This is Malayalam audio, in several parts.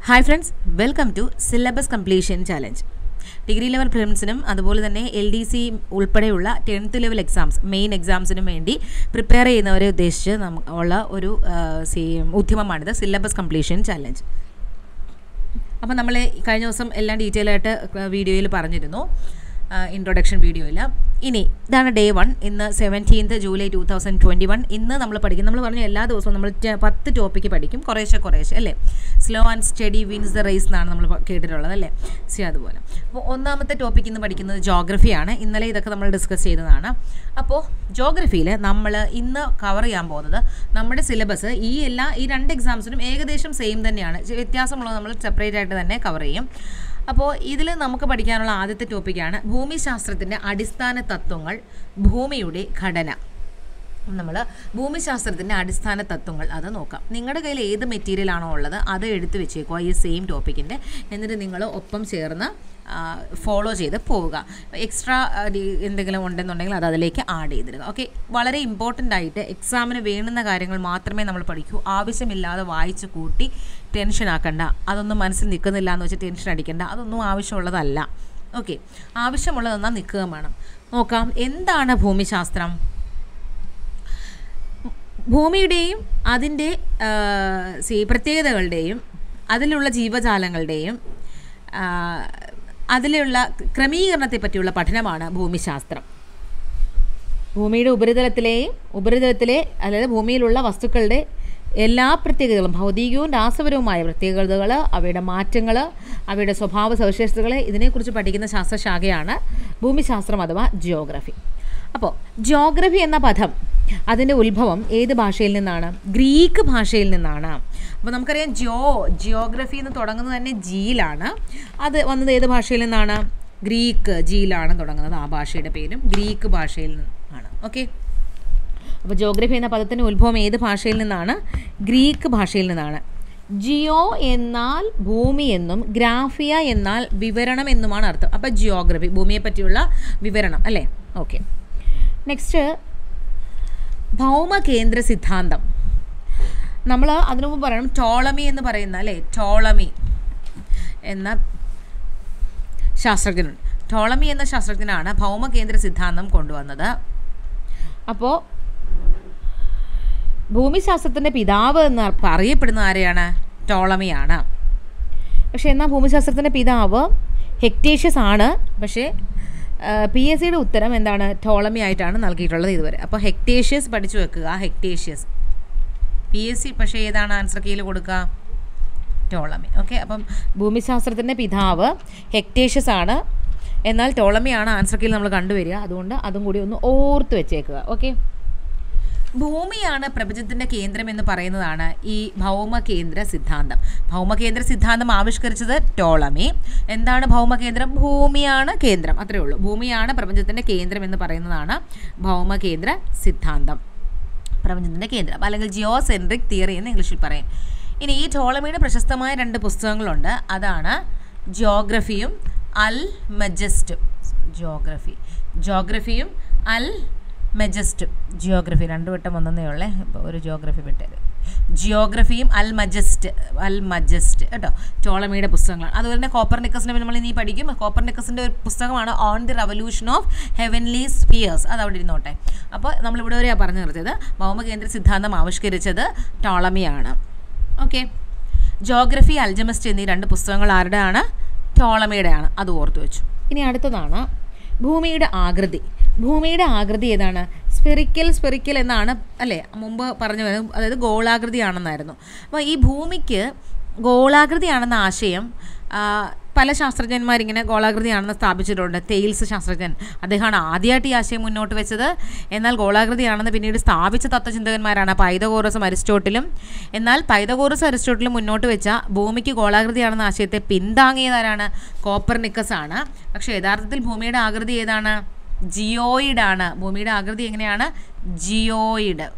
Hi friends welcome to syllabus completion challenge degree level പ്രിലിംസിനും അതുപോലെ തന്നെ എൽ ഡി സി ഉൾപ്പെടെയുള്ള ടെൻത്ത് ലെവൽ എക്സാംസ് മെയിൻ എക്സാംസിനും വേണ്ടി പ്രിപ്പയർ ചെയ്യുന്നവരെ ഉദ്ദേശിച്ച് നമു ഉള്ള ഒരു ആ, സി ഉദ്യമമാണിത് സിലബസ് കംപ്ലീഷൻ ചാലഞ്ച് അപ്പോൾ നമ്മൾ കഴിഞ്ഞ ദിവസം എല്ലാം ഡീറ്റെയിൽ ആയിട്ട് വീഡിയോയിൽ പറഞ്ഞിരുന്നു ഇൻട്രൊഡക്ഷൻ വീഡിയോയിൽ ഇനി ഇതാണ് ഡേ വൺ ഇന്ന് seventeenth July two thousand twenty one ഇന്ന് നമ്മൾ പഠിക്കും നമ്മൾ പറഞ്ഞു എല്ലാ ദിവസവും നമ്മൾ ടെ- പത്ത് ടോപ്പിക്ക് പഠിക്കും കുറേശ്ശെ കുറേശ്ശെ അല്ലേ slow and study wins the race എന്നാണ് നമ്മൾ പ- കേട്ടിട്ടുള്ളത് അല്ലേ സി അതുപോലെ അപ്പോൾ ഒന്നാമത്തെ ടോപ്പിക്ക് ഇന്ന് പഠിക്കുന്നത് ജോഗ്രഫിയാണ് ഇന്നലെ ഇതൊക്കെ നമ്മൾ ഡിസ്കസ് ചെയ്തതാണ് അപ്പോൾ ജോഗ്രഫിയിൽ നമ്മൾ ഇന്ന് കവർ ചെയ്യാൻ പോകുന്നത് നമ്മുടെ സിലബസ് ഈ എല്ലാ ഈ രണ്ട് എക്സാംസിനും ഏകദേശം സെയിം തന്നെയാണ് ചെ- വ്യത്യാസമുള്ളത് നമ്മൾ സെപ്പറേറ്റ് ആയിട്ട് തന്നെ കവർ ചെയ്യും അപ്പോൾ ഇതിൽ നമുക്ക് പഠിക്കാനുള്ള ആദ്യത്തെ ടോപ്പിക്കാണ് ഭൂമിശാസ്ത്രത്തിൻ്റെ അടിസ്ഥാന തത്വങ്ങൾ ഭൂമിയുടെ ഘടന നമ്മൾ ഭൂമിശാസ്ത്രത്തിൻ്റെ അടിസ്ഥാന തത്വങ്ങൾ അത് നോക്കാം നിങ്ങളുടെ കയ്യിൽ ഏത് മെറ്റീരിയൽ ആണോ ഉള്ളത് അത് എടുത്ത് വെച്ചേക്കുക ഈ സെയിം ടോപ്പിക്കിൻ്റെ എന്നിട്ട് നിങ്ങൾ ഒപ്പം ചേർന്ന് ഫോളോ ചെയ്ത് പോവുക എക്സ്ട്രാ എന്തെങ്കിലും ഉണ്ടെന്നുണ്ടെങ്കിൽ അത് അതിലേക്ക് ആഡ് ചെയ്തിടുക ഓക്കെ വളരെ ഇമ്പോർട്ടൻ്റ് ആയിട്ട് എക്സാമിന് വേണ്ടുന്ന കാര്യങ്ങൾ മാത്രമേ നമ്മൾ പഠിക്കൂ ആവശ്യമില്ലാതെ വായിച്ച് കൂട്ടി ടെൻഷൻ ആക്കണ്ട അതൊന്നും മനസ്സിൽ നിൽക്കുന്നില്ല എന്ന് വെച്ച് ടെൻഷൻ അടിക്കണ്ട അതൊന്നും ആവശ്യമുള്ളതല്ല ഓക്കെ ആവശ്യമുള്ളതെന്നാൽ നിൽക്കുകയും വേണം നോക്കാം എന്താണ് ഭൂമിശാസ്ത്രം ഭൂമിയുടെയും അതിൻ്റെ ആ, സി പ്രത്യേകതകളുടെയും അതിലുള്ള ജീവജാലങ്ങളുടെയും ആ, അതിലുള്ള ക്രമീകരണത്തെ പറ്റിയുള്ള പഠനമാണ് ഭൂമിശാസ്ത്രം ഭൂമിയുടെ ഉപരിതലത്തിലെയും ഉപരിതലത്തിലെ അതായത് ഭൂമിയിലുള്ള വസ്തുക്കളുടെ എല്ലാ പ്രത്യേകതകളും ഭൗതികവും രാസപരവുമായ പ്രത്യേകതകൾ അവയുടെ മാറ്റങ്ങൾ അവയുടെ സ്വഭാവ സവിശേഷതകൾ ഇതിനെക്കുറിച്ച് പഠിക്കുന്ന ശാസ്ത്രശാഖയാണ് ഭൂമിശാസ്ത്രം അഥവാ ജിയോഗ്രഫി അപ്പോൾ ജിയോഗ്രഫി എന്ന പദം അതിൻ്റെ ഉത്ഭവം ഏത് ഭാഷയിൽ നിന്നാണ് ഗ്രീക്ക് ഭാഷയിൽ നിന്നാണ് അപ്പോൾ നമുക്കറിയാം ജിയോ ജിയോഗ്രഫി എന്ന് തുടങ്ങുന്നത് തന്നെ ജിയിലാണ് അത് വന്നത് ഏത് ഭാഷയിൽ നിന്നാണ് ഗ്രീക്ക് ജിയിലാണ് തുടങ്ങുന്നത് ആ ഭാഷയുടെ പേരും ഗ്രീക്ക് ഭാഷയിൽ നിന്നാണ് ഓക്കെ അപ്പോൾ ജോഗ്രഫി എന്ന പദത്തിൻ്റെ ഉത്ഭവം ഏത് ഭാഷയിൽ നിന്നാണ് ഗ്രീക്ക് ഭാഷയിൽ നിന്നാണ് ജിയോ എന്നാൽ ഭൂമി എന്നും ഗ്രാഫിയ എന്നാൽ വിവരണം എന്നുമാണ് അർത്ഥം അപ്പോൾ ജിയോഗ്രഫി ഭൂമിയെ പറ്റിയുള്ള വിവരണം അല്ലേ ഓക്കെ നെക്സ്റ്റ് ഭൗമകേന്ദ്ര സിദ്ധാന്തം നമ്മൾ അതിനു മുമ്പ് പറയണം ടോളമി എന്ന് പറയുന്ന അല്ലേ ടോളമി എന്ന ശാസ്ത്രജ്ഞനുണ്ട് ടോളമി എന്ന ശാസ്ത്രജ്ഞനാണ് ഭൗമകേന്ദ്ര സിദ്ധാന്തം കൊണ്ടുവന്നത് അപ്പോൾ ഭൂമിശാസ്ത്രത്തിൻ്റെ പിതാവ് എന്ന് പറയപ്പെടുന്ന ആരെയാണ് ടോളമിയാണ് പക്ഷേ എന്നാൽ ഭൂമിശാസ്ത്രത്തിൻ്റെ പിതാവ് ഹെക്ടേഷ്യസ് ആണ് പക്ഷേ പി എസ് സിയുടെ ഉത്തരം എന്താണ് ടോളമി ആയിട്ടാണ് നൽകിയിട്ടുള്ളത് ഇതുവരെ അപ്പോൾ ഹെക്ടേഷ്യസ് പഠിച്ചു വെക്കുക ഹെക്ടേഷ്യസ് പി എസ് സി പക്ഷേ ഏതാണ് ആൻസർ കീയിൽ കൊടുക്കുക ടോളമി ഓക്കെ അപ്പം ഭൂമിശാസ്ത്രത്തിൻ്റെ പിതാവ് ഹെക്ടേഷ്യസ് ആണ് എന്നാൽ ടോളമിയാണ് ആൻസർ കീയിൽ നമ്മൾ കണ്ടുവരിക അതുകൊണ്ട് അതും കൂടി ഒന്ന് ഓർത്ത് വെച്ചേക്കുക ഓക്കെ ഭൂമിയാണ് പ്രപഞ്ചത്തിൻ്റെ കേന്ദ്രം എന്ന് പറയുന്നതാണ് ഈ ഭൗമകേന്ദ്ര സിദ്ധാന്തം ഭൗമകേന്ദ്ര സിദ്ധാന്തം ആവിഷ്കരിച്ചത് ടോളമി എന്താണ് ഭൗമകേന്ദ്രം ഭൂമിയാണ് കേന്ദ്രം അത്രേ ഉള്ളൂ ഭൂമിയാണ് പ്രപഞ്ചത്തിൻ്റെ കേന്ദ്രം എന്ന് പറയുന്നതാണ് ഭൗമകേന്ദ്ര സിദ്ധാന്തം പ്രപഞ്ചത്തിൻ്റെ കേന്ദ്രം അല്ലെങ്കിൽ ജിയോ സെൻട്രിക് തിയറി എന്ന് ഇംഗ്ലീഷിൽ പറയും ഇനി ഈ ടോളമിയുടെ പ്രശസ്തമായ രണ്ട് പുസ്തകങ്ങളുണ്ട് അതാണ് ജോഗ്രഫിയും അൽ മജസ്റ്റും ജോഗ്രഫി ജോഗ്രഫിയും അൽ മജസ്റ്റും ജിയോഗ്രഫി രണ്ടു വട്ടം ഒന്നേ ഉള്ളേ ഇപ്പോൾ ഒരു ജോഗ്രഫി വിട്ടത് ജിയോഗ്രഫിയും അൽ മജസ്റ്റ് അൽ മജസ്റ്റ് കേട്ടോ ടോളമിയുടെ പുസ്തകങ്ങളാണ് അതുപോലെ തന്നെ കോപ്പർനിക്കസിനെ നമ്മൾ ഇനി പഠിക്കും കോപ്പർനിക്കസിൻ്റെ ഒരു പുസ്തകമാണ് on the revolution of heavenly spheres അത് അവിടെ ഇരുന്നോട്ടെ അപ്പോൾ നമ്മളിവിടെ വരെയാണ് പറഞ്ഞു നിർത്തിയത് ഭൗമകേന്ദ്ര സിദ്ധാന്തം ആവിഷ്കരിച്ചത് ടോളമിയാണ് ഓക്കെ ജോഗ്രഫി അൽജമസ്റ്റ് എന്നീ രണ്ട് പുസ്തകങ്ങൾ ആരുടെയാണ് ടോളമിയുടെയാണ് അത് ഓർത്തു വെച്ചു ഇനി അടുത്തതാണ് ഭൂമിയുടെ ആകൃതി ഭൂമിയുടെ ആകൃതി ഏതാണ് സ്പെറിക്കൽ സ്പെറിക്കൽ എന്നാണ് അല്ലേ മുമ്പ് പറഞ്ഞു വരുന്നത് അതായത് ഗോളാകൃതിയാണെന്നായിരുന്നു അപ്പോൾ ഈ ഭൂമിക്ക് ഗോളാകൃതിയാണെന്ന ആശയം ആ, പല ശാസ്ത്രജ്ഞന്മാരിങ്ങനെ ഗോളാകൃതിയാണെന്ന് സ്ഥാപിച്ചിട്ടുണ്ട് തെയിൽസ് ശാസ്ത്രജ്ഞൻ അദ്ദേഹമാണ് ആദ്യമായിട്ട് ഈ ആശയം മുന്നോട്ട് വെച്ചത് എന്നാൽ ഗോളാകൃതിയാണെന്ന് പിന്നീട് സ്ഥാപിച്ച തത്വചിന്തകന്മാരാണ് പൈതകോറസും അരിസ്റ്റോട്ടിലും എന്നാൽ പൈതകോറസ് അരിസ്റ്റോട്ടിലും മുന്നോട്ട് വെച്ച ഭൂമിക്ക് ഗോളാകൃതിയാണെന്ന ആശയത്തെ പിന്താങ്ങിയതാരാണ് കോപ്പർനിക്കസ് ആണ് പക്ഷേ യഥാർത്ഥത്തിൽ ഭൂമിയുടെ ആകൃതി ഏതാണ് ജിയോയിഡ് ആണ് ഭൂമിയുടെ ആകൃതി എങ്ങനെയാണ് ജിയോയിഡ്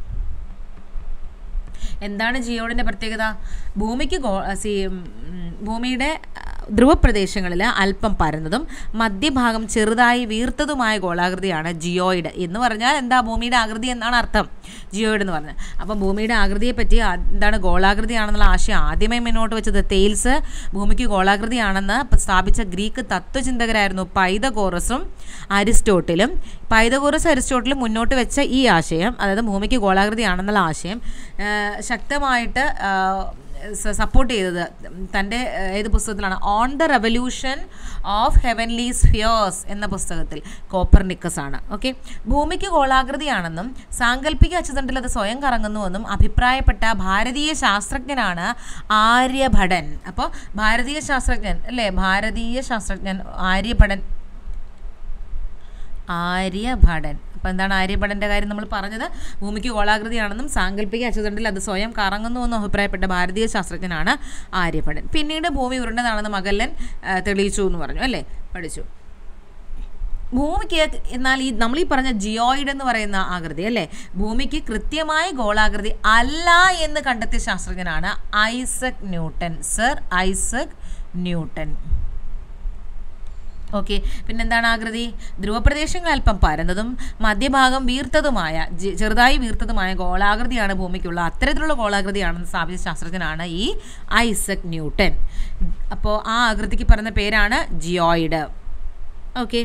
എന്താണ് ജിയോഡിൻ്റെ പ്രത്യേകത ഭൂമിക്ക് ഗോ സി ഉം, ഭൂമിയുടെ ധ്രുവപ്രദേശങ്ങളിൽ അല്പം പരന്നതും മധ്യഭാഗം ചെറുതായി വീർത്തതുമായ ഗോളാകൃതിയാണ് ജിയോയിഡ് എന്ന് പറഞ്ഞാൽ എന്താ ഭൂമിയുടെ ആകൃതി എന്നാണ് അർത്ഥം ജിയോയിഡ് എന്ന് പറഞ്ഞത് അപ്പം ഭൂമിയുടെ ആകൃതിയെ പറ്റി ആ- എന്താണ് ഗോളാകൃതിയാണെന്നുള്ള ആശയം ആദ്യമായി മുന്നോട്ട് വെച്ചത് തെയിൽസ് ഭൂമിക്ക് ഗോളാകൃതിയാണെന്ന് പ- സ്ഥാപിച്ച ഗ്രീക്ക് തത്വചിന്തകരായിരുന്നു പൈതഗോറസും അരിസ്റ്റോട്ടിലും പൈതഗോറസ് അരിസ്റ്റോട്ടിലും മുന്നോട്ട് വെച്ച ഈ ആശയം അതായത് ഭൂമിക്ക് ഗോളാകൃതിയാണെന്നുള്ള ആശയം ആ, ശക്തമായിട്ട് സപ്പോർട്ട് ചെയ്തത് തൻ്റെ ആ, ഏത് പുസ്തകത്തിലാണ് on the revolution of heavenly spheres എന്ന പുസ്തകത്തിൽ കോപ്പർനിക്കസ് ആണ് ഓക്കെ ഭൂമിക്ക് ഗോളാകൃതിയാണെന്നും സാങ്കല്പിക അച്ചുതണ്ടിൽ അത് സ്വയം കറങ്ങുന്നുവെന്നും അഭിപ്രായപ്പെട്ട ഭാരതീയ ശാസ്ത്രജ്ഞനാണ് ആര്യഭടൻ അപ്പോൾ ഭാരതീയ ശാസ്ത്രജ്ഞൻ അല്ലേ ഭാരതീയ ശാസ്ത്രജ്ഞൻ ആര്യഭടൻ ആര്യഭടൻ അപ്പോൾ എന്താണ് ആര്യഭടൻ്റെ കാര്യം നമ്മൾ പറഞ്ഞത് ഭൂമിക്ക് ഗോളാകൃതിയാണെന്നും സാങ്കല്പിക അച്ചുതണ്ടിൽ അത് സ്വയം കറങ്ങുന്നുവെന്നും അഭിപ്രായപ്പെട്ട ഭാരതീയ ശാസ്ത്രജ്ഞനാണ് ആര്യഭടൻ പിന്നീട് ഭൂമി ഉരുണ്ടതാണെന്ന് മകല്ലൻ ആ, തെളിയിച്ചു എന്ന് പറഞ്ഞു അല്ലേ പഠിച്ചു ഭൂമിക്ക് എന്നാൽ ഈ നമ്മൾ ഈ പറഞ്ഞ ജിയോയിഡ് എന്ന് പറയുന്ന ആകൃതി അല്ലേ ഭൂമിക്ക് കൃത്യമായ ഗോളാകൃതി അല്ല എന്ന് കണ്ടെത്തിയ ശാസ്ത്രജ്ഞനാണ് Isaac Newton sir Isaac Newton okay പിന്നെന്താണ് ആകൃതി ധ്രുവപ്രദേശങ്ങൾ അല്പം പരന്നതും മധ്യഭാഗം വീർത്തതുമായ ജെ- ചെറുതായി വീർത്തതുമായ ഗോളാകൃതിയാണ് ഭൂമിക്കുള്ള അത്തരത്തിലുള്ള ഗോളാകൃതിയാണെന്ന് സ്ഥാപിച്ച ശാസ്ത്രജ്ഞനാണ് ഈ ഐസക് ന്യൂട്ടൻ അപ്പോൾ ആ ആകൃതിക്ക് പറയുന്ന പേരാണ് ജിയോയിഡ് ഓക്കെ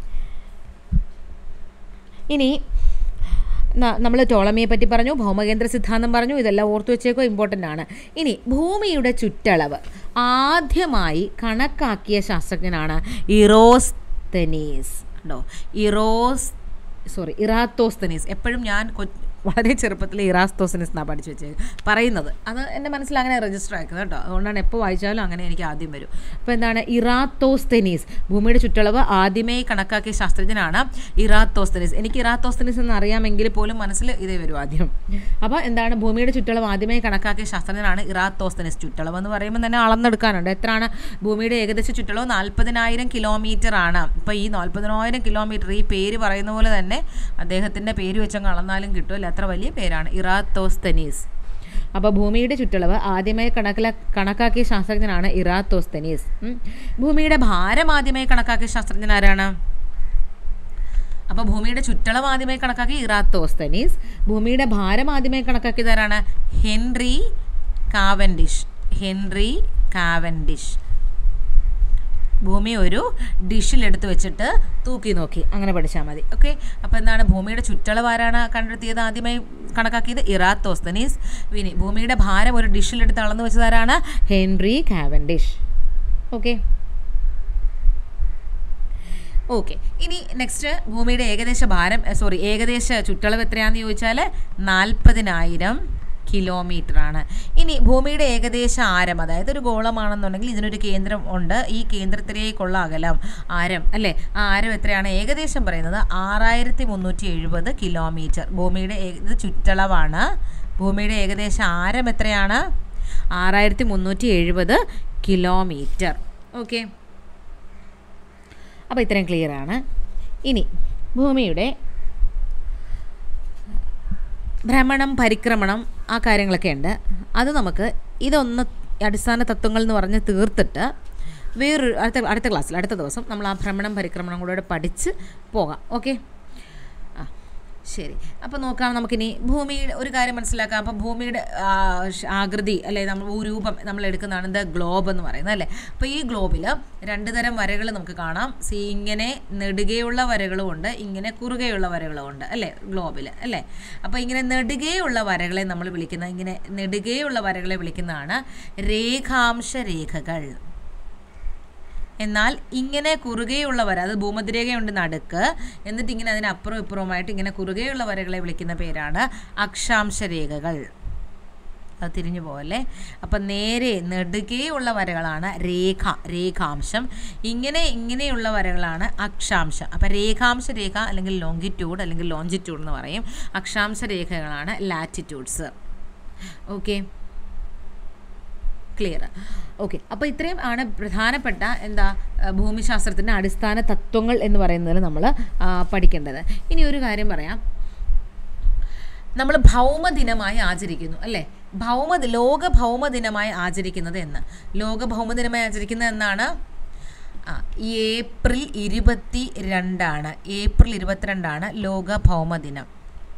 ഇനി നമ്മൾ ടോളമിയെ പറ്റി പറഞ്ഞു ഭൗമകേന്ദ്ര സിദ്ധാന്തം പറഞ്ഞു ഇതെല്ലാം ഓർത്തു വെച്ചേക്കോ ഇമ്പോർട്ടൻ്റ് ആണ് ഇനി ഭൂമിയുടെ ചുറ്റളവ് ആദ്യമായി കണക്കാക്കിയ ശാസ്ത്രജ്ഞനാണ് ഇറോസ്തനീസ് ഉണ്ടോ ഇറോസ് സോറി ഇറാത്തോസ്തനീസ് എപ്പോഴും ഞാൻ കൊ- വളരെ ചെറുപ്പത്തിൽ ഇറാസ്തോസനിസ് എന്നാണ് പഠിച്ചു വെച്ചത് പറയുന്നത് അത് എൻ്റെ മനസ്സിൽ അങ്ങനെ രജിസ്റ്റർ ആക്കുന്നത് കേട്ടോ അതുകൊണ്ടാണ് എപ്പോൾ വായിച്ചാലും അങ്ങനെ എനിക്ക് ആദ്യം വരും അപ്പോൾ എന്താണ് ഇറാത്തോസ്തനീസ് ഭൂമിയുടെ ചുറ്റളവ് ആദ്യമേ കണക്കാക്കിയ ശാസ്ത്രജ്ഞനാണ് ഇറാത്തോസ്തനീസ് എനിക്ക് ഇറാത്തോസ്തനീസ് എന്ന് അറിയാമെങ്കിൽ പോലും മനസ്സിൽ ഇതേ വരും ആദ്യം അപ്പോൾ എന്താണ് ഭൂമിയുടെ ചുറ്റളവ് ആദ്യമേ കണക്കാക്കിയ ശാസ്ത്രജ്ഞനാണ് ഇറാത്തോസ്തനീസ് ചുറ്റളവ് എന്ന് പറയുമ്പോൾ തന്നെ അളന്നെടുക്കാനുണ്ട് എത്രയാണ് ഭൂമിയുടെ ഏകദേശ ചുറ്റളവ് നാൽപ്പതിനായിരം കിലോമീറ്റർ ആണ് ഇപ്പോൾ ഈ നാൽപ്പതിനായിരം കിലോമീറ്റർ ഈ പേര് പറയുന്ന പോലെ തന്നെ അദ്ദേഹത്തിൻ്റെ പേര് വെച്ചങ്ങ് അളന്നാലും കിട്ടും അല്ല അത്ര വലിയ പേരാണ് ഇറാത്തോസ്തനീസ് അപ്പോൾ ഭൂമിയുടെ ചുറ്റളവ് ആദ്യമായി കണക്കില കണക്കാക്കിയ ശാസ്ത്രജ്ഞനാണ് ഇറാത്തോസ്തനീസ് ഉം. ഭൂമിയുടെ ഭാരം ആദ്യമായി കണക്കാക്കിയ ശാസ്ത്രജ്ഞൻ ആരാണ് അപ്പോൾ ഭൂമിയുടെ ചുറ്റളവ് ആദ്യമായി കണക്കാക്കി ഇറാത്തോസ്തനീസ് ഭൂമിയുടെ ഭാരം ആദ്യമായി കണക്കാക്കിയത് ആരാണ് ഹെൻറി കാവൻഡിഷ് ഹെൻറി കാവൻഡിഷ് ഭൂമി ഒരു ഡിഷിലെടുത്ത് വെച്ചിട്ട് തൂക്കി നോക്കി അങ്ങനെ പഠിച്ചാൽ മതി ഓക്കെ അപ്പോൾ എന്താണ് ഭൂമിയുടെ ചുറ്റളവ് ആരാണ് കണ്ടെത്തിയത് ആദ്യമായി കണക്കാക്കിയത് ഇറാത്തോസ്തനീസ് ഇനി ഭൂമിയുടെ ഭാരം ഒരു ഡിഷിലെടുത്ത് അളന്ന് വെച്ചത് ആരാണ് ഹെൻറി കാവൻഡിഷ് ഓക്കെ ഓക്കെ ഇനി നെക്സ്റ്റ് ഭൂമിയുടെ ഏകദേശ ഭാരം സോറി ഏകദേശ ചുറ്റളവ് എത്രയാണെന്ന് ചോദിച്ചാൽ നാൽപ്പതിനായിരം കിലോമീറ്റർ ആണ് ഇനി ഭൂമിയുടെ ഏകദേശ ആരം അതായത് ഒരു ഗോളമാണെന്നുണ്ടെങ്കിൽ ഇതിനൊരു കേന്ദ്രം ഉണ്ട് ഈ കേന്ദ്രത്തിലേക്കുള്ള അകലം ആരം അല്ലേ ആ ആരം എത്രയാണ് ഏകദേശം പറയുന്നത് ആറായിരത്തി മുന്നൂറ്റി എഴുപത് കിലോമീറ്റർ ഭൂമിയുടെ ഏ- ഇത് ചുറ്റളവാണ് ഭൂമിയുടെ ഏകദേശ ആരം എത്രയാണ് ആറായിരത്തി മുന്നൂറ്റി എഴുപത് കിലോമീറ്റർ ഓക്കെ അപ്പോൾ ഇത്രയും ക്ലിയർ ആണ് ഇനി ഭൂമിയുടെ ഭ്രമണം പരിക്രമണം ആ കാര്യങ്ങളൊക്കെ ഉണ്ട് അത് നമുക്ക് ഇതൊന്ന് അടിസ്ഥാന തത്വങ്ങൾ എന്ന് പറഞ്ഞ് തീർത്തിട്ട് വേറൊരു അടുത്ത അടുത്ത ക്ലാസ്സിൽ അടുത്ത ദിവസം നമ്മൾ ആ ഭ്രമണം പരിക്രമണം കൂടെ പഠിച്ച് പോകാം ഓക്കെ ആ ശരി അപ്പോൾ നോക്കാം നമുക്കിനി ഭൂമിയുടെ ഒരു കാര്യം മനസ്സിലാക്കാം അപ്പോൾ ഭൂമിയുടെ ആ, ഷ്- ആകൃതി അല്ലെ നമ്മൾ ഭൂരൂപം നമ്മൾ എടുക്കുന്നതാണ് ദ ഗ്ലോബ് എന്ന് പറയുന്നത് അല്ലേ അപ്പോൾ ഈ ഗ്ലോബിൽ രണ്ട് തരം വരകൾ നമുക്ക് കാണാം സി ഇങ്ങനെ നെടുകെയുള്ള വരകളും ഉണ്ട് ഇങ്ങനെ കുറുകെയുള്ള വരകളും ഉണ്ട് അല്ലേ ഗ്ലോബിൽ അല്ലേ അപ്പോൾ ഇങ്ങനെ നെടുകെയുള്ള വരകളെ നമ്മൾ വിളിക്കുന്ന ഇങ്ങനെ നെടുകെയുള്ള വരകളെ വിളിക്കുന്നതാണ് രേഖാംശ രേഖകൾ എന്നാൽ ഇങ്ങനെ കുറുകെയുള്ള വര അത് ഭൂമധ്യരേഖയുണ്ട് നടുക്ക് എന്നിട്ട് ഇങ്ങനെ അതിന് അപ്പുറവും ഇപ്പുറവുമായിട്ട് ഇങ്ങനെ കുറുകെയുള്ള വരകളെ വിളിക്കുന്ന പേരാണ് അക്ഷാംശ രേഖകൾ അത് തിരിഞ്ഞു പോകല്ലേ അപ്പം നേരെ നെടുകെയുള്ള വരകളാണ് രേഖ രേഖാംശം ഇങ്ങനെ ഇങ്ങനെയുള്ള വരകളാണ് അക്ഷാംശം അപ്പം രേഖാംശ രേഖ അല്ലെങ്കിൽ ലോങ്കിറ്റ്യൂഡ് അല്ലെങ്കിൽ ലോഞ്ചിറ്റ്യൂഡ് എന്ന് പറയും അക്ഷാംശ രേഖകളാണ് ലാറ്റിറ്റ്യൂഡ്സ് ഓക്കെ ക്ലിയർ ഓക്കെ അപ്പോൾ ഇത്രയും ആണ് പ്രധാനപ്പെട്ട എന്താ ആ, ഭൂമിശാസ്ത്രത്തിൻ്റെ അടിസ്ഥാന തത്വങ്ങൾ എന്ന് പറയുന്നതിൽ നമ്മൾ പഠിക്കേണ്ടത് ഇനി ഒരു കാര്യം പറയാം നമ്മൾ ഭൗമദിനമായി ആചരിക്കുന്നു അല്ലേ ഭൗമ ലോക ഭൗമദിനമായി ആചരിക്കുന്നത് എന്ന് ലോക ഭൗമദിനമായി ആചരിക്കുന്നത് എന്നാണ് ആ ഏപ്രിൽ ഇരുപത്തി രണ്ടാണ് ഏപ്രിൽ ഇരുപത്തിരണ്ടാണ് ലോക ഭൗമദിനം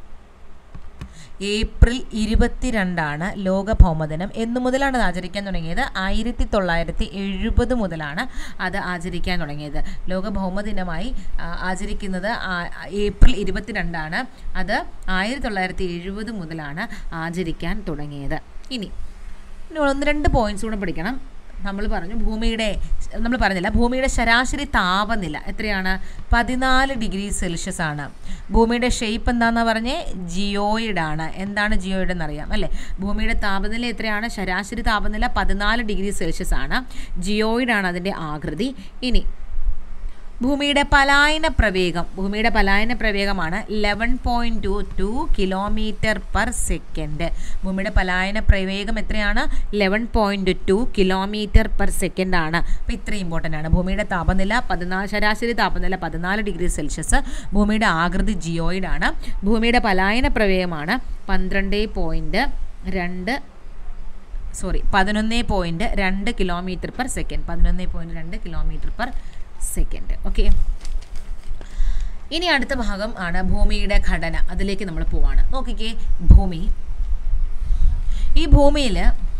ഏപ്രിൽ ഇരുപത്തിരണ്ടാണ് ലോക ഭൗമദിനം എന്നു മുതലാണ് അത് ആചരിക്കാൻ തുടങ്ങിയത് ആയിരത്തി തൊള്ളായിരത്തി എഴുപത് മുതലാണ് അത് ആചരിക്കാൻ തുടങ്ങിയത് ലോക ഭൗമദിനമായി ആ, ആചരിക്കുന്നത് ആ- ഏപ്രിൽ ഇരുപത്തിരണ്ടാണ് അത് ആയിരത്തി തൊള്ളായിരത്തി എഴുപത് മുതലാണ് ആചരിക്കാൻ തുടങ്ങിയത് ഇനി ഇനി ഒന്ന് രണ്ട് പോയിന്റ്സ് കൂടെ പഠിക്കണം നമ്മൾ പറഞ്ഞു ഭൂമിയുടെ നമ്മൾ പറഞ്ഞില്ല ഭൂമിയുടെ ശരാശരി താപനില എത്രയാണ് പതിനാല് ഡിഗ്രി സെൽഷ്യസ് ആണ് ഭൂമിയുടെ ഷേപ്പ് എന്താണെന്ന് പറഞ്ഞേ ജിയോയിഡ് ആണ് എന്താണ് ജിയോയിഡ് എന്നറിയാം അല്ലേ ഭൂമിയുടെ താപനില എത്രയാണ് ശരാശരി താപനില പതിനാല് ഡിഗ്രി സെൽഷ്യസ് ആണ് ജിയോയിഡ് ആണ് അതിൻ്റെ ആകൃതി ഇനി ഭൂമിയുടെ പലായന പ്രവേഗം ഭൂമിയുടെ പലായന പ്രവേഗമാണ് eleven point two two kilometre per second ഭൂമിയുടെ പലായന പ്രവേഗം എത്രയാണ് eleven point two kilometre per second ആണ് അപ്പോൾ ഇത്രയും ഇമ്പോർട്ടൻ്റ് ആണ് ഭൂമിയുടെ താപനില പതിനാല് ശരാശരി താപനില പതിനാല് ഡിഗ്രി സെൽഷ്യസ് ഭൂമിയുടെ ആകൃതി ജിയോയിഡ് ആണ് ഭൂമിയുടെ പലായന പ്രവേഗമാണ് പന്ത്രണ്ട് പോയിൻറ്റ് രണ്ട് സോറി പതിനൊന്ന് പോയിൻറ്റ് രണ്ട് കിലോമീറ്റർ പെർ സെക്കൻഡ് പതിനൊന്ന് പോയിൻറ്റ് രണ്ട് കിലോമീറ്റർ പെർ സെക്കൻഡ് ഓക്കെ ഇനി അടുത്ത ഭാഗം ആണ് ഭൂമിയുടെ ഘടന അതിലേക്ക് നമ്മൾ പോവാണ് നോക്കിക്കേ ഭൂമി ഈ ഭൂമിയിൽ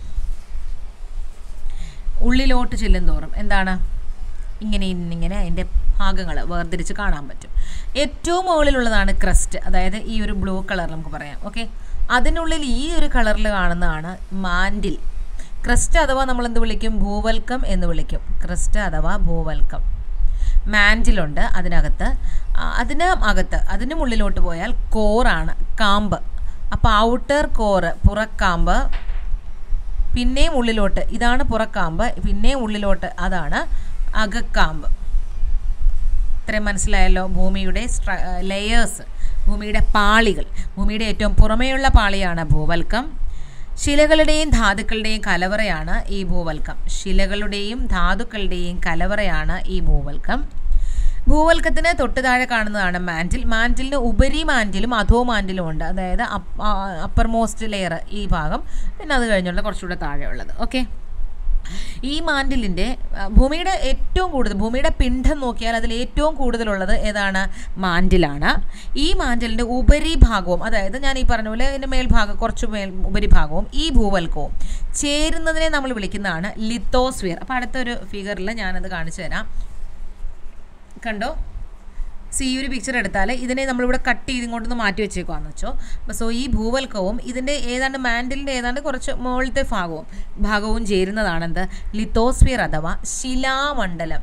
ഉള്ളിലോട്ട് ചെല്ലുന്തോറും എന്താണ് ഇങ്ങനെ ഇന്നിങ്ങനെ അതിൻ്റെ ഭാഗങ്ങൾ വേർതിരിച്ച് കാണാൻ പറ്റും ഏറ്റവും മുകളിലുള്ളതാണ് ക്രസ്റ്റ് അതായത് ഈ ഒരു ബ്ലൂ കളർ നമുക്ക് പറയാം ഓക്കെ അതിനുള്ളിൽ ഈ ഒരു കളറിൽ കാണുന്നതാണ് മാൻഡിൽ ക്രസ്റ്റ് അഥവാ നമ്മൾ എന്ത് വിളിക്കും ഭൂവൽക്കം എന്ന് വിളിക്കും ക്രസ്റ്റ് അഥവാ ഭൂവൽക്കം മാൻഡിലുണ്ട് അതിനകത്ത് ആ, അതിന് അകത്ത് അതിന് മുള്ളിലോട്ട് പോയാൽ കോറാണ് കാമ്പ് അപ്പോൾ ഔട്ടർ കോറ് പുറക്കാമ്പ് പിന്നെയും ഉള്ളിലോട്ട് ഇതാണ് പുറക്കാമ്പ് പിന്നെയും ഉള്ളിലോട്ട് അതാണ് അകക്കാമ്പ് ഇത്രയും മനസ്സിലായല്ലോ ഭൂമിയുടെ ലെയേഴ്സ് ഭൂമിയുടെ പാളികൾ ഭൂമിയുടെ ഏറ്റവും പുറമേയുള്ള പാളിയാണ് ഭൂവൽക്കം ശിലകളുടെയും ധാതുക്കളുടെയും കലവറയാണ് ഈ ഭൂവൽക്കം ശിലകളുടെയും ധാതുക്കളുടെയും കലവറയാണ് ഈ ഭൂവൽക്കം ഭൂവൽക്കത്തിന് തൊട്ട് താഴെ കാണുന്നതാണ് മാൻറ്റിൽ മാൻറ്റിലിന് ഉപരി മാൻറ്റിലും അധോ മാൻറ്റിലും ഉണ്ട് അതായത് അപ്പർ മോസ്റ്റ് ലെയർ ഈ ഭാഗം പിന്നെ അത് കഴിഞ്ഞുള്ള കുറച്ചുകൂടെ താഴെയുള്ളത് ഓക്കെ ഈ മാൻഡിലിൻ്റെ ആ, ഭൂമിയുടെ ഏറ്റവും കൂടുതൽ ഭൂമിയുടെ പിണ്ഡം നോക്കിയാൽ അതിൽ ഏറ്റവും കൂടുതലുള്ളത് ഏതാണ് മാൻഡിലാണ് ഈ മാൻഡിലിൻ്റെ ഉപരിഭാഗവും അതായത് ഞാൻ ഈ പറഞ്ഞ പോലെ അതിൻ്റെ മേൽഭാഗം കുറച്ച് മേൽ ഉപരിഭാഗവും ഈ ഭൂവൽക്കവും ചേരുന്നതിനെ നമ്മൾ വിളിക്കുന്നതാണ് ലിത്തോസ്ഫിയർ അപ്പോൾ അടുത്തൊരു ഫിഗറിൽ ഞാനത് കാണിച്ചു തരാം കണ്ടോ സി ഈ ഒരു പിക്ചർ എടുത്താൽ ഇതിനെ നമ്മളിവിടെ കട്ട് ചെയ്ത് ഇങ്ങോട്ടൊന്ന് മാറ്റി വെച്ചേക്കുവാന്ന് വെച്ചോ അപ്പോൾ സോ ഈ ഭൂവൽക്കവും ഇതിൻ്റെ ഏതാണ്ട് മാൻഡിലിൻ്റെ ഏതാണ്ട് കുറച്ച് മുകളിലത്തെ ഭാഗവും ഭാഗവും ചേരുന്നതാണെന്ത് ലിത്തോസ്ഫിയർ അഥവാ ശിലാമണ്ഡലം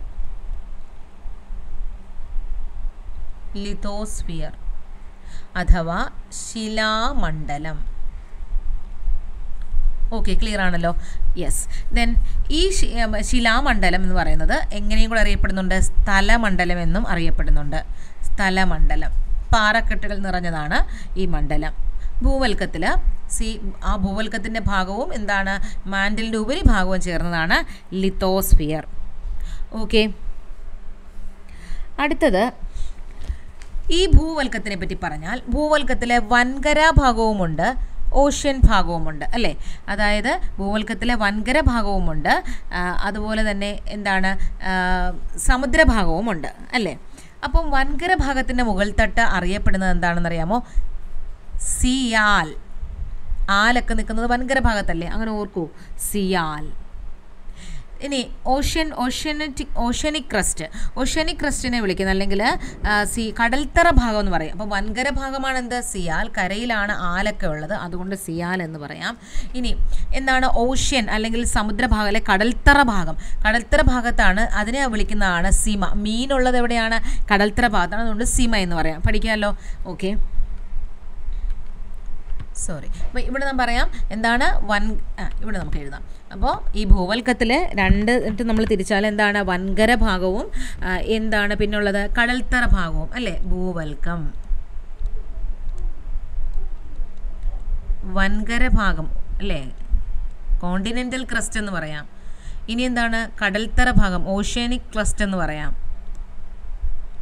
ലിത്തോസ്ഫിയർ അഥവാ ശിലാമണ്ഡലം ഓക്കെ ക്ലിയർ ആണല്ലോ യെസ് ദെൻ ഈ ശി- ഉം, ശിലാമണ്ഡലം എന്ന് പറയുന്നത് എങ്ങനെയും കൂടെ അറിയപ്പെടുന്നുണ്ട് സ്ഥലമണ്ഡലം എന്നും അറിയപ്പെടുന്നുണ്ട് സ്ഥലമണ്ഡലം പാറക്കെട്ടുകൾ നിറഞ്ഞതാണ് ഈ മണ്ഡലം ഭൂവൽക്കത്തിൽ സി ആ ഭൂവൽക്കത്തിൻ്റെ ഭാഗവും എന്താണ് മാൻഡിലിൻ്റെ ഉപരിഭാഗവും ചേർന്നതാണ് ലിത്തോസ്ഫിയർ ഓക്കെ അടുത്തത് ഈ ഭൂവൽക്കത്തിനെ പറ്റി പറഞ്ഞാൽ ഭൂവൽക്കത്തിലെ വൻകര ഭാഗവുമുണ്ട് ഓഷ്യൻ ഭാഗവുമുണ്ട് അല്ലേ അതായത് ഭൂവൽക്കത്തിലെ വൻകര ഭാഗവുമുണ്ട് ആ, അതുപോലെ തന്നെ എന്താണ് ആ, സമുദ്രഭാഗവുമുണ്ട് അല്ലേ അപ്പം വൻകര ഭാഗത്തിൻ്റെ മുകൾ തട്ട് അറിയപ്പെടുന്നത് എന്താണെന്നറിയാമോ സിയാൽ ആലൊക്കെ നിൽക്കുന്നത് വൻകര ഭാഗത്തല്ലേ അങ്ങനെ ഓർക്കൂ സിയാൽ ഇനി ocean oceanic oceanic crust oceanic ക്രസ്റ്റിനെ വിളിക്കുന്നത് അല്ലെങ്കിൽ ആ, സി കടൽത്തറ ഭാഗം എന്ന് പറയും അപ്പോൾ വൻകര ഭാഗമാണ് എന്ത് സിയാൽ കരയിലാണ് ആലൊക്കെ ഉള്ളത് അതുകൊണ്ട് സിയാൽ എന്ന് പറയാം ഇനി എന്താണ് ഓഷ്യൻ അല്ലെങ്കിൽ സമുദ്രഭാഗം അല്ലെ കടൽത്തറ ഭാഗം കടൽത്തറ ഭാഗത്താണ് അതിനെ വിളിക്കുന്നതാണ് സീമ മീനുള്ളത് എവിടെയാണ് കടൽത്തറ ഭാഗത്താണ് അതുകൊണ്ട് സീമ എന്ന് പറയാം പഠിക്കാമല്ലോ ഓക്കെ സോറി അപ്പോൾ ഇവിടെ ഞാൻ പറയാം എന്താണ് വൻ ആ ഇവിടെ നമുക്ക് എഴുതാം അപ്പോൾ ഈ ഭൂവൽക്കത്തിൽ രണ്ട് ഇട്ട് നമ്മൾ തിരിച്ചാൽ എന്താണ് വൻകര ഭാഗവും ആ, എന്താണ് പിന്നുള്ളത് കടൽത്തറ ഭാഗവും അല്ലേ ഭൂവൽക്കം വൻകര ഭാഗം അല്ലേ കോണ്ടിനെൻ്റൽ ക്രസ്റ്റ് എന്ന് പറയാം ഇനി എന്താണ് കടൽത്തറ ഭാഗം ഓഷ്യാനിക് ക്രസ്റ്റ് എന്ന് പറയാം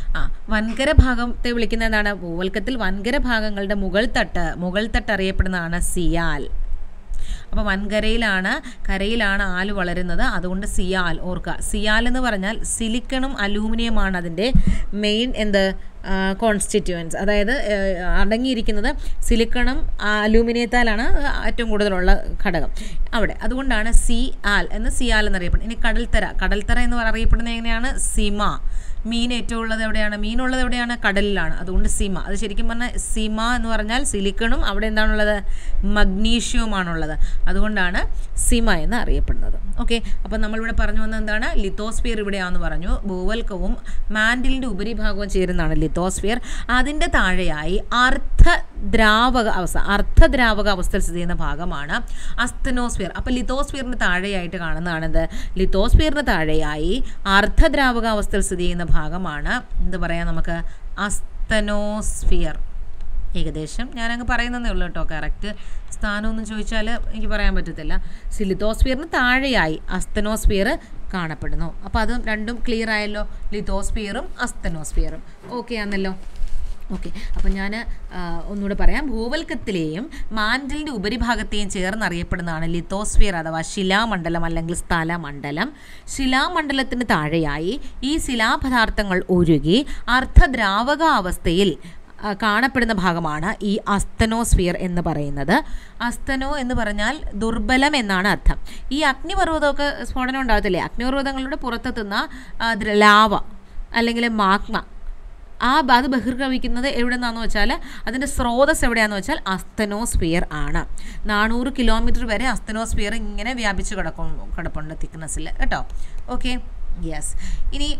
ആ വൻകര ഭാഗത്തെ വിളിക്കുന്ന എന്താണ് ഭൂവൽക്കത്തിൽ വൻകര ഭാഗങ്ങളുടെ മുകൾ തട്ട് മുകൾ തട്ട് അറിയപ്പെടുന്നതാണ് സിയാൽ അപ്പോൾ വൻകരയിലാണ് കരയിലാണ് ആല് വളരുന്നത് അതുകൊണ്ട് സിയാൽ ഓർക്കുക സിയാൽ എന്ന് പറഞ്ഞാൽ സിലിക്കണും അലൂമിനിയമാണ് അതിൻ്റെ മെയിൻ എന്ത് കോൺസ്റ്റിറ്റ്യുവൻസ് അതായത് ആ, അടങ്ങിയിരിക്കുന്നത് സിലിക്കണും അലൂമിനിയത്താലാണ് ഏറ്റവും കൂടുതലുള്ള ഘടകം അവിടെ അതുകൊണ്ടാണ് സി ആൽ എന്ന് സിയാൽ എന്നറിയപ്പെടുന്നത് ഇനി കടൽത്തര കടൽത്തര എന്ന് അറിയപ്പെടുന്നത് എങ്ങനെയാണ് സിമ മീൻ ഏറ്റവും ഉള്ളത് എവിടെയാണ് മീനുള്ളത് എവിടെയാണ് കടലിലാണ് അതുകൊണ്ട് സിമ അത് ശരിക്കും പറഞ്ഞാൽ സിമ എന്ന് പറഞ്ഞാൽ സിലിക്കണും അവിടെ എന്താണുള്ളത് മഗ്നീഷ്യവുമാണുള്ളത് അതുകൊണ്ടാണ് സിമ എന്ന് അറിയപ്പെടുന്നത് ഓക്കെ അപ്പോൾ നമ്മളിവിടെ പറഞ്ഞു വന്നത് എന്താണ് ലിത്തോസ്ഫിയർ ഇവിടെയാണെന്ന് പറഞ്ഞു ഭൂവൽക്കവും മാൻഡിലിൻ്റെ ഉപരിഭാഗവും ചേരുന്നതാണ് ലിത്തോസ്ഫിയർ അതിൻ്റെ താഴെയായി അർദ്ധദ്രാവക അവസ്ഥ അർദ്ധദ്രാവക അവസ്ഥയിൽ സ്ഥിതി ചെയ്യുന്ന ഭാഗമാണ് അസ്തനോസ്ഫിയർ അപ്പോൾ ലിത്തോസ്ഫിയറിന് താഴെയായിട്ട് കാണുന്നതാണിത് ലിത്തോസ്ഫിയറിന് താഴെയായി അർദ്ധദ്രാവക അവസ്ഥയിൽ സ്ഥിതി ചെയ്യുന്ന ഭാഗമാണ് എന്ത് പറയാം നമുക്ക് അസ്തനോസ്ഫിയർ ഏകദേശം ഞാനങ്ങ് പറയുന്നതേ ഉള്ളൂ കേട്ടോ കറക്റ്റ് സ്ഥാനമൊന്നും ചോദിച്ചാൽ എനിക്ക് പറയാൻ പറ്റത്തില്ല സിലിത്തോസ്ഫിയറിന് താഴെയായി അസ്തനോസ്ഫിയർ കാണപ്പെടുന്നു അപ്പോൾ അത് രണ്ടും ക്ലിയർ ആയല്ലോ ലിത്തോസ്ഫിയറും അസ്തനോസ്ഫിയറും ഓക്കെ ആണല്ലോ ഓക്കെ അപ്പം ഞാൻ ഒന്നുകൂടെ പറയാം ഭൂവൽക്കത്തിലെയും മാൻഡലിൻ്റെ ഉപരിഭാഗത്തെയും ചേർന്ന് അറിയപ്പെടുന്നതാണ് ലിത്തോസ്ഫിയർ അഥവാ ശിലാമണ്ഡലം അല്ലെങ്കിൽ സ്ഥലമണ്ഡലം ശിലാമണ്ഡലത്തിന് താഴെയായി ഈ ശിലാപദാർത്ഥങ്ങൾ ഉരുകി അർദ്ധദ്രാവക അവസ്ഥയിൽ ആ, കാണപ്പെടുന്ന ഭാഗമാണ് ഈ അസ്തനോസ്ഫിയർ എന്ന് പറയുന്നത് അസ്തനോ എന്ന് പറഞ്ഞാൽ ദുർബലം എന്നാണ് അർത്ഥം ഈ അഗ്നിപർവ്വതമൊക്കെ സ്ഫോടനം ഉണ്ടാകത്തില്ലേ അഗ്നിപർവ്വതങ്ങളുടെ പുറത്തെത്തുന്ന ആ, ദ്ര- ലാവ അല്ലെങ്കിൽ മാഗ്മ ആ ബ- അത് ബഹിർഗമിക്കുന്നത് എവിടെ നിന്നാന്ന് വെച്ചാൽ അതിൻ്റെ സ്രോതസ് എവിടെയാണെന്ന് വെച്ചാൽ അസ്തനോസ്ഫിയർ ആണ് നാനൂറ് കിലോമീറ്റർ വരെ അസ്തനോസ്ഫിയർ ഇങ്ങനെ വ്യാപിച്ച് കിടക്കും കിടപ്പുണ്ട് തിക്നെസ്സിൽ കേട്ടോ ഓക്കെ യെസ് ഇനി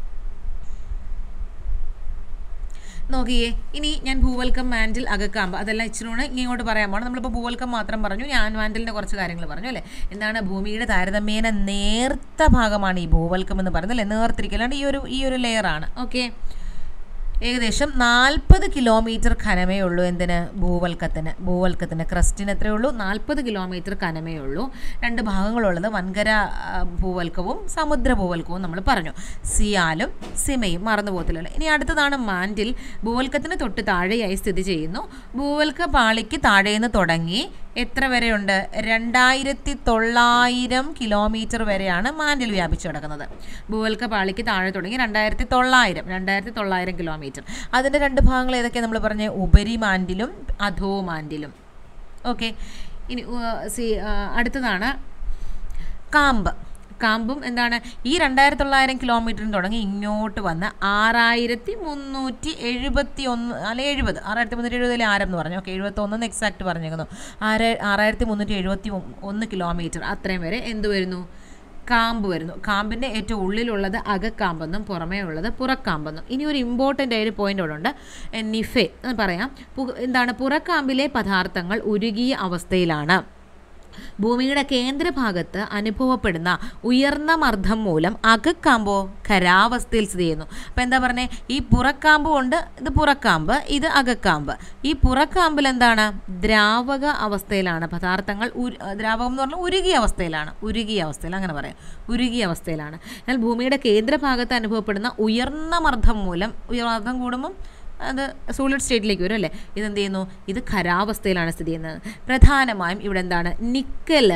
നോക്കിയേ ഇനി ഞാൻ ഭൂവൽക്കം മാൻഡിൽ അകക്കാമ്പ് അതെല്ലാം ഇച്ചിരി കൂടെ ഇങ്ങോട്ട് പറയാൻ പോകണം നമ്മളിപ്പോൾ ഭൂവൽക്കം മാത്രം പറഞ്ഞു ഞാൻ മാൻഡിലിൻ്റെ കുറച്ച് കാര്യങ്ങൾ പറഞ്ഞു അല്ലേ എന്താണ് ഭൂമിയുടെ താരതമ്യേന നേർത്ത ഭാഗമാണ് ഈ ഭൂവൽക്കം എന്ന് പറയുന്നത് അല്ലേ നേർത്തിരിക്കലാണ്ട് ഈ ഒരു ഈ ഒരു ലെയറാണ് ഓക്കെ ഏകദേശം നാൽപ്പത് കിലോമീറ്റർ ഖനമേ ഉള്ളൂ എന്തിന് ഭൂവൽക്കത്തിന് ഭൂവൽക്കത്തിന് ക്രസ്റ്റിന് എത്രയേ ഉള്ളൂ നാൽപ്പത് കിലോമീറ്റർ ഖനമേ ഉള്ളൂ രണ്ട് ഭാഗങ്ങളുള്ളത് വൻകര ആ, ഭൂവൽക്കവും സമുദ്ര ഭൂവൽക്കവും നമ്മൾ പറഞ്ഞു സിയാലും സിമയും മറന്നു പോകത്തില്ലല്ലോ ഇനി അടുത്തതാണ് മാൻഡിൽ ഭൂവൽക്കത്തിന് തൊട്ട് താഴെയായി സ്ഥിതി ചെയ്യുന്നു ഭൂവൽക്ക പാളിക്ക് താഴേന്ന് തുടങ്ങി എത്ര വരെയുണ്ട് രണ്ടായിരത്തി തൊള്ളായിരം കിലോമീറ്റർ വരെയാണ് മാൻഡിൽ വ്യാപിച്ചു കിടക്കുന്നത് ഭൂവൽക്ക പാളിക്ക് താഴെ തുടങ്ങി രണ്ടായിരത്തി തൊള്ളായിരം രണ്ടായിരത്തി തൊള്ളായിരം കിലോമീറ്റർ അതിൻ്റെ രണ്ട് ഭാഗങ്ങൾ ഏതൊക്കെയാണ് നമ്മൾ പറഞ്ഞ ഉപരി മാൻഡിലും അധോ മാൻഡിലും ഓക്കെ ഇനി ഉ- സി ആ, അടുത്തതാണ് കാമ്പ് കാമ്പും എന്താണ് ഈ രണ്ടായിരത്തി തൊള്ളായിരം കിലോമീറ്ററിന് തുടങ്ങി ഇങ്ങോട്ട് വന്ന് ആറായിരത്തി മുന്നൂറ്റി എഴുപത്തി ഒന്ന് അല്ലെ എഴുപത് ആറായിരത്തി മുന്നൂറ്റി എഴുപതിൽ ആരം എന്ന് പറഞ്ഞു ഓക്കെ എഴുപത്തി ഒന്നെന്ന് എക്സാക്ട് പറഞ്ഞേക്കുന്നു ആറ് ആറായിരത്തി മുന്നൂറ്റി എഴുപത്തി ഒന്ന് കിലോമീറ്റർ അത്രയും വരെ എന്ത് വരുന്നു കാമ്പ് വരുന്നു കാമ്പിൻ്റെ ഏറ്റവും ഉള്ളിലുള്ളത് അകക്കാമ്പെന്നും പുറമേ ഉള്ളത് പുറക്കാമ്പെന്നും ഇനി ഒരു ഇമ്പോർട്ടൻ്റ് ആയ ഒരു പോയിന്റ് അവിടെ ഉണ്ട് എ, നിഫെ എന്ന് പറയാം പു- എന്താണ് പുറക്കാമ്പിലെ പദാർത്ഥങ്ങൾ ഉരുകിയ അവസ്ഥയിലാണ് ഭൂമിയുടെ കേന്ദ്രഭാഗത്ത് അനുഭവപ്പെടുന്ന ഉയർന്ന മർദ്ദം മൂലം അകക്കാമ്പോ ഖരാവസ്ഥയിൽ സ്ഥിതി ചെയ്യുന്നു അപ്പോൾ എന്താ പറഞ്ഞേ ഈ പുറക്കാമ്പ് കൊണ്ട് ഇത് പുറക്കാമ്പ് ഇത് അകക്കാമ്പ് ഈ പുറക്കാമ്പിൽ എന്താണ് ദ്രാവക അവസ്ഥയിലാണ് പദാർത്ഥങ്ങൾ ഉരു- ദ്രാവകം എന്ന് പറഞ്ഞാൽ ഉരുകിയ അവസ്ഥയിലാണ് ഉരുകിയ അവസ്ഥയിൽ അങ്ങനെ പറയാം ഉരുകിയ അവസ്ഥയിലാണ് എന്നാൽ ഭൂമിയുടെ കേന്ദ്രഭാഗത്ത് അനുഭവപ്പെടുന്ന ഉയർന്ന മർദ്ദം മൂലം ഉയർന്ന മർദ്ദം കൂടുമ്പം അത് സോളിഡ് സ്റ്റേറ്റിലേക്ക് വരും അല്ലേ ഇതെന്ത് ചെയ്യുന്നു ഇത് ഖരാവസ്ഥയിലാണ് സ്ഥിതി ചെയ്യുന്നത് പ്രധാനമായും ഇവിടെ എന്താണ് നിക്കല്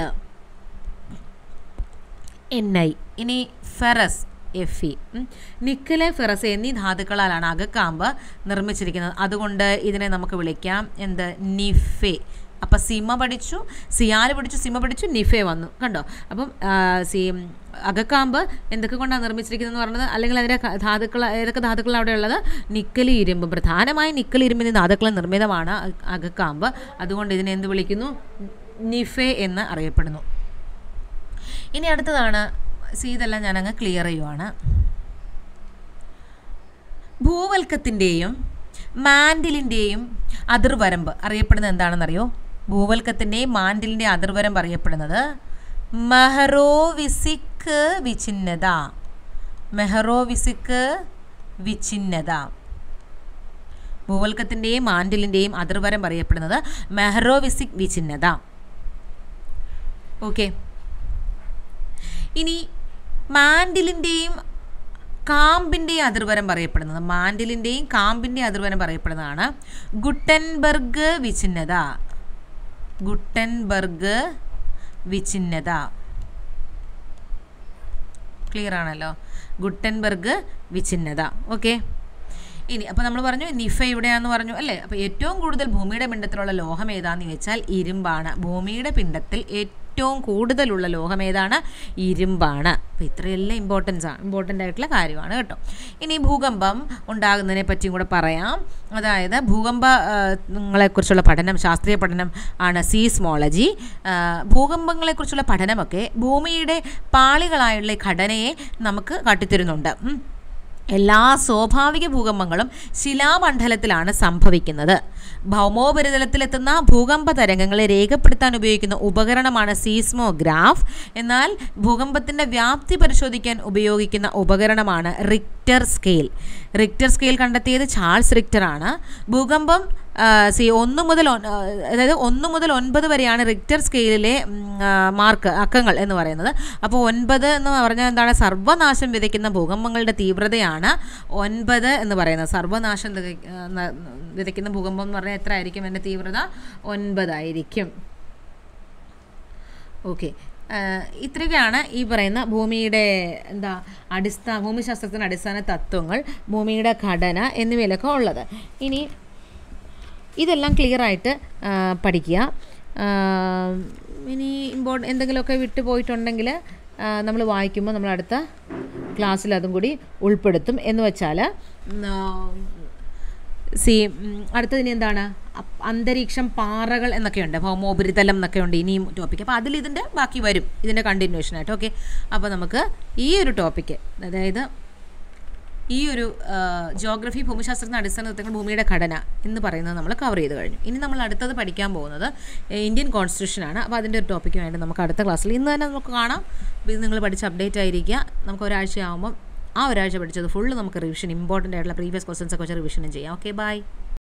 എൻ ഐ ഇനി ferrous F E nickel ferrous എന്നീ ധാതുക്കളാലാണ് അകക്കാമ്പ് നിർമ്മിച്ചിരിക്കുന്നത് അതുകൊണ്ട് ഇതിനെ നമുക്ക് വിളിക്കാം എന്ത് നിഫെ അപ്പം സിമ പഠിച്ചു സിയാല് പഠിച്ചു സിമ പഠിച്ചു നിഫെ വന്നു കണ്ടോ അപ്പം ആ, സി അകക്കാമ്പ് എന്തൊക്കെ കൊണ്ടാണ് നിർമ്മിച്ചിരിക്കുന്നത് എന്ന് പറയുന്നത് അല്ലെങ്കിൽ അതിൻ്റെ ക- ധാതുക്കൾ ഏതൊക്കെ ധാതുക്കൾ അവിടെ ഉള്ളത് നിക്കൽ ഇരുമ്പ് പ്രധാനമായും നിക്കൽ ഇരുമ്പിൻ്റെ ധാതുക്കൾ നിർമ്മിതമാണ് അ- അകക്കാമ്പ് അതുകൊണ്ട് ഇതിനെ എന്ത് വിളിക്കുന്നു നിഫെ എന്ന് അറിയപ്പെടുന്നു ഇനി അടുത്തതാണ് സി ഇതെല്ലാം ഞാനങ്ങ് ക്ലിയർ ചെയ്യുവാണ് ഭൂവൽക്കത്തിൻ്റെയും മാൻഡിലിൻ്റെയും അതിർവരമ്പ് അറിയപ്പെടുന്നത് എന്താണെന്നറിയോ ഭൂവൽക്കത്തിൻ്റെയും മാൻഡിലിൻ്റെ അതിർവരമ്പ് അറിയപ്പെടുന്നത് മെഹറോവിസിക് വിഛിന്നത മെഹറോവിസിക് വിഛിന്നത ഭൂവൽക്കത്തിൻ്റെയും മാൻഡിലിൻ്റെയും അതിർവരമ്പ് അറിയപ്പെടുന്നത് മെഹറോവിസിക് വിഛിന്നത ഓക്കെ ഇനി മാൻഡിലിൻ്റെയും കാമ്പിൻ്റെ അതിർവരം പറയപ്പെടുന്നത് മാൻഡിലിൻ്റെയും കാമ്പിൻ്റെ അതിർവരം പറയപ്പെടുന്നതാണ് ഗുട്ടൻബർഗ് വിഛിന്നത ഗുട്ടൻബർഗ് വിഛിന്നത ക്ലിയർ ആണല്ലോ ഗുട്ടൻബർഗ് വിഛിന്നത ഓക്കെ ഇനി അപ്പോൾ നമ്മൾ പറഞ്ഞു നിഫ എവിടെയാണെന്ന് പറഞ്ഞു അല്ലേ അപ്പോൾ ഏറ്റവും കൂടുതൽ ഭൂമിയുടെ പിണ്ടത്തിലുള്ള ലോഹം ഏതാണെന്ന് ചോദിച്ചാൽ ഇരുമ്പാണ് ഭൂമിയുടെ പിണ്ടത്തിൽ ഏറ്റവും കൂടുതലുള്ള ലോഹം ഏതാണ് ഇരുമ്പാണ് അപ്പോൾ ഇത്രയെല്ലാം ഇമ്പോർട്ടൻസ് ആണ് ഇമ്പോർട്ടൻ്റ് ആയിട്ടുള്ള കാര്യമാണ് കേട്ടോ ഇനി ഭൂകമ്പം ഉണ്ടാകുന്നതിനെ പറ്റിയും കൂടെ പറയാം അതായത് ഭൂകമ്പങ്ങളെക്കുറിച്ചുള്ള പഠനം ശാസ്ത്രീയ പഠനം ആണ് സീസ്മോളജി ഭൂകമ്പങ്ങളെക്കുറിച്ചുള്ള പഠനമൊക്കെ ഭൂമിയുടെ പാളികളായുള്ള ഘടനയെ നമുക്ക് കാട്ടിത്തരുന്നുണ്ട് ഉം. എല്ലാ സ്വാഭാവിക ഭൂകമ്പങ്ങളും ശിലാമണ്ഡലത്തിലാണ് സംഭവിക്കുന്നത് ഭൗമോപരിതലത്തിലെത്തുന്ന ഭൂകമ്പ തരംഗങ്ങളെ രേഖപ്പെടുത്താൻ ഉപയോഗിക്കുന്ന ഉപകരണമാണ് സീസ്മോഗ്രാഫ് എന്നാൽ ഭൂകമ്പത്തിൻ്റെ വ്യാപ്തി പരിശോധിക്കാൻ ഉപയോഗിക്കുന്ന ഉപകരണമാണ് റിക്ടർ സ്കെയിൽ റിക്ടർ സ്കെയിൽ കണ്ടെത്തിയത് ചാൾസ് റിക്ടർ ആണ് ഭൂകമ്പം ആ, സി ഒന്ന് മുതൽ ഒൻ- ആ, അതായത് ഒന്ന് മുതൽ ഒൻപത് വരെയാണ് റിക്ടർ സ്കെയിലിലെ ഉം, ആ, മാർക്ക് അക്കങ്ങൾ എന്ന് പറയുന്നത് അപ്പോൾ ഒൻപത് എന്ന് പറഞ്ഞാൽ എന്താണ് സർവ്വനാശം വിതയ്ക്കുന്ന ഭൂകമ്പങ്ങളുടെ തീവ്രതയാണ് ഒൻപത് എന്ന് പറയുന്നത് സർവ്വനാശം വിതയ്- ആ, ന- വിതയ്ക്കുന്ന ഭൂകമ്പം എന്ന് പറഞ്ഞാൽ എത്ര ആയിരിക്കും എൻ്റെ തീവ്രത ഒൻപതായിരിക്കും ഓക്കെ ഇത്രയൊക്കെയാണ് ഈ പറയുന്ന ഭൂമിയുടെ എന്താ അടിസ്ഥാന ഭൂമിശാസ്ത്രത്തിൻ്റെ അടിസ്ഥാന തത്വങ്ങൾ ഭൂമിയുടെ ഘടന എന്നിവയിലൊക്കെ ഉള്ളത് ഇനി ഇതെല്ലാം ക്ലിയറായിട്ട് പഠിക്കുക ആ, ഇനി ഇമ്പോർട്ട് എന്തെങ്കിലുമൊക്കെ വിട്ടു പോയിട്ടുണ്ടെങ്കിൽ നമ്മൾ വായിക്കുമ്പോൾ നമ്മൾ അടുത്ത ക്ലാസ്സിൽ അതും കൂടി ഉൾപ്പെടുത്തും എന്ന് വെച്ചാൽ സി അടുത്തതിന് എന്താണ് അപ്- അന്തരീക്ഷം പാറകൾ എന്നൊക്കെയുണ്ട് ഭൗമോപരിതലം എന്നൊക്കെയുണ്ട് ഇനിയും ടോപ്പിക്ക് അപ്പോൾ അതിൽ ഇതിൻ്റെ ബാക്കി വരും ഇതിൻ്റെ കണ്ടിന്യൂഷൻ ആയിട്ട് ഓക്കെ അപ്പോൾ നമുക്ക് ഈ ഒരു ടോപ്പിക്ക് അതായത് ഈ ഒരു ജോഗ്രഫി ഭൂമിശാസ്ത്രത്തിന് അടിസ്ഥാന തത്വങ്ങൾ ഭൂമിയുടെ ഘടന എന്ന് പറയുന്നത് നമ്മൾ കവർ ചെയ്ത് കഴിഞ്ഞു ഇനി നമ്മൾ അടുത്തത് പഠിക്കാൻ പോകുന്നത് ഏഹ്, ഇന്ത്യൻ കോൺസ്റ്റിറ്റ്യൂഷനാണ് അപ്പോൾ അതിൻ്റെ ഒരു ടോപ്പിക്കുമായിട്ട് നമുക്ക് അടുത്ത ക്ലാസ്സിൽ ഇന്ന് തന്നെ നമുക്ക് കാണാം അപ്പോൾ ഇത് നിങ്ങൾ പഠിച്ച് അപ്ഡേറ്റ് ആയിരിക്കുക നമുക്ക് ഒരാഴ്ച ആകുമ്പം ആ ഒരാഴ്ച പഠിച്ചത് ഫുള്ള് നമുക്ക് റിവിഷൻ ഇമ്പോർട്ടൻ്റ് ആയിട്ടുള്ള പ്രീവിയസ് ക്വസ്റ്റൻസ് ഒക്കെ വെച്ച് റിവിഷനും ചെയ്യാം ഓക്കെ ബൈ